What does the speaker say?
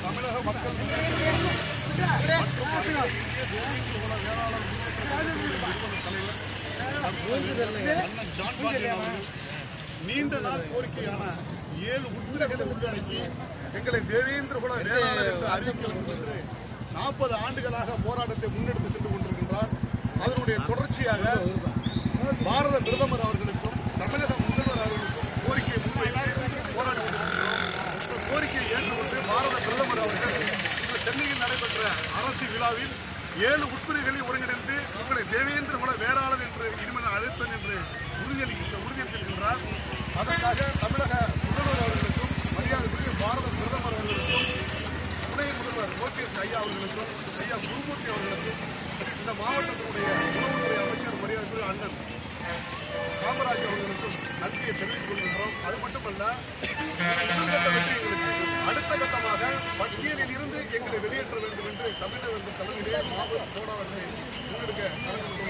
தமிழக மக்கள் முன்னேற்ற கழகம் மற்றும் அகில இந்திய தேசிய உலக வேளாளர் முன்னேற்ற சங்கத்தினுடைய நிறுவன தலைவர் டாக்டர் அண்ணன் ஜான் பாண்டியன் அவர்கள் நீண்ட நாள் கோரிக்கையான ஏழு உட்பிரிவுகளை உள்ளடக்கி எங்களை தேவேந்திர குல வேளாளர் என்று அறிவிக்க வேண்டும் என்று நாற்பது ஆண்டுகளாக போராட்டத்தை முன்னெடுத்து சென்று கொண்டிருக்கின்றார் அதனுடைய தொடர்ச்சியாக பாரத பிரதமர் அவர்களுக்கும் தமிழக முதல்வர் அவர்களுக்கும் கோரிக்கை முன்வைத்து போராடி கொண்டிருக்கிறோம் இந்த கோரிக்கையை ஏற்றுக்கொண்டு பாரத பிரதமர் அவர்கள் இன்று சென்னையில் நடைபெற்ற அரசு விழாவில் ஏழு உட்பிரிவுகளை ஒருங்கிணைந்து உங்களை தேவேந்திர குல வேளாளர் என்று இனிமேல் அழைப்பேன் என்று உறுதியளிக்கின்ற உறுதியளித்திருக்கின்றார் அதற்காக தமிழக முதல்வர் அவர்களுக்கும் மரியாதைக்குரிய பாரத பிரதமர் அவர்களுக்கும் துணை முதல்வர் ஓபிஎஸ் ஐயா அவர்களுக்கும் ஐயா குருமூர்த்தி அவர்களுக்கும் இந்த மாவட்டத்தினுடைய உணவுத்துறை அமைச்சர் மரியாதைக்குரிய அண்ணன் காமராஜ் அவர்களுக்கும் நன்றியை தெரிவித்துக் கொள்கின்றோம் அது மட்டுமல்ல முதல்கட்ட வெற்றி எங்களுக்கு அடுத்த கட்டமாக பட்டியலில் இருந்து எங்களை வெளியேற்ற வேண்டும் என்று தமிழக தலைமையிலே மாபெரும் போராட்டத்தை முன்னெடுக்க நடந்து